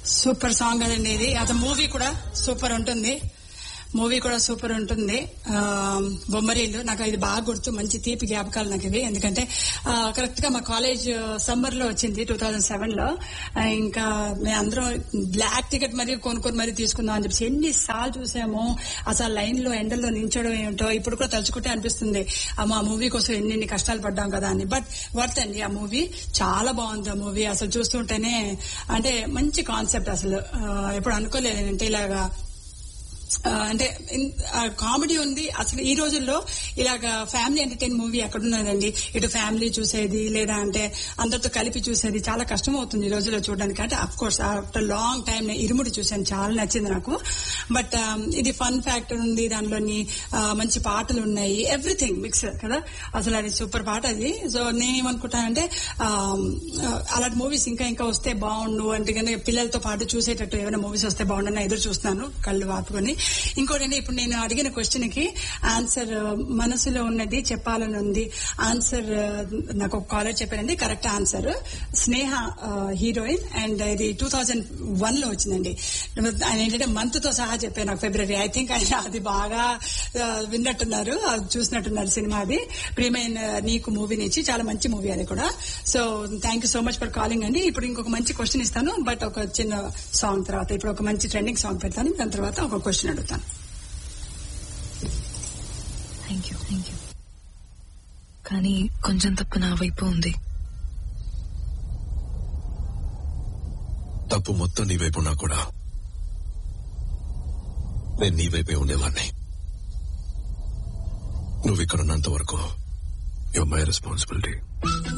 super song కదండి ఇది అది మూవీ కూడా సూపర్ ఉంటుంది మూవీ కూడా సూపర్ ఉంటుంది ఆ, బొమ్మరీలు నాకు ఇది బాగా గుర్తు మంచి తీపి జ్ఞాపకాలు నాకు ఇవి ఎందుకంటే కరెక్ట్ గా మా కాలేజ్ సమ్మర్ లో వచ్చింది టూ థౌజండ్ సెవెన్ లో ఆ, ఇంకా మేము అందరం బ్లాక్ టికెట్ మరీ కొనుక్కొని మరీ తీసుకుందాం అని చెప్పి ఎన్ని సార్లు చూసామో అసలు లైన్ లో ఎండల్లో నించడం ఏమిటో ఇప్పుడు కూడా తలుచుకుంటే అనిపిస్తుంది అమ్మ ఆ మూవీ కోసం ఎన్ని ఎన్ని కష్టాలు పడ్డాం కదా అని బట్ వర్త్ అండి ఆ మూవీ చాలా బాగుంది ఆ మూవీ అసలు చూస్తుంటేనే అంటే మంచి కాన్సెప్ట్ అసలు ఆ, ఎప్పుడు అనుకోలేదు నేనంటే ఇలాగా ఆ, అంటే కామెడీ ఉంది అసలు ఈ రోజుల్లో ఇలాగ ఫ్యామిలీ ఎంటర్టైన్ మూవీ ఎక్కడున్నదండి ఇటు ఫ్యామిలీ చూసేది లేదా అంటే అందరితో కలిపి చూసేది చాలా కష్టం అవుతుంది ఈ రోజుల్లో చూడడానికి అంటే of course after long time నేను ఇరుముడి చూశాను చాలా నచ్చింది నాకు బట్ ఇది ఫన్ ఫ్యాక్టర్ ఉంది దానిలోని ఆ, మంచి పాటలు ఉన్నాయి ఎవ్రీథింగ్ మిక్స్ కదా అసలు అది సూపర్ పాట అది సో నేనేమనుకుంటానంటే ఆ, అలాంటి మూవీస్ ఇంకా ఇంకా వస్తే బాగుండు అంటే కనుక పిల్లలతో పాటు చూసేటట్టు ఏమైనా మూవీస్ వస్తే బాగుండని ఎదురు చూస్తున్నాను కళ్ళు వాపుకొని ఇంకోటి ఇప్పుడు నేను అడిగిన క్వశ్చన్ కి ఆన్సర్ మనసులో ఉన్నది చెప్పాలని ఉంది ఆన్సర్ నాకు ఒక కాలర్ చెప్పారండి correct answer Sneha heroine and ఇది టూ థౌజండ్ వన్ లో వచ్చిందండి ఆయన ఏంటంటే మంత్ తో సహా చెప్పాను నాకు ఫిబ్రవరి ఐ థింక్ ఆయన అది బాగా ఆ, విన్నట్టున్నారు అది చూసినట్టున్నారు సినిమా అది ప్రియమైన నీకు మూవీ నుంచి చాలా మంచి మూవీ అది కూడా so thank you so much for calling అండి ఇప్పుడు ఇంకొక మంచి క్వశ్చన్ ఇస్తాను బట్ ఒక చిన్న సాంగ్ తర్వాత ఇప్పుడు ఒక మంచి ట్రెండింగ్ సాంగ్ పెడతాను దాని తర్వాత ఒక క్వశ్చన్ అడుగుతాను థ్యాంక్ యూ థ్యాంక్ యూ కానీ కొంచెం తప్పు నా వైపు ఉంది తప్పు మొత్తం నీ వైపు ఉన్నా కూడా నేను నీ వైపే ఉండేవాడిని నువ్వు ఇక్కడ ఉన్నంత వరకు యువర్ మై రెస్పాన్సిబిలిటీ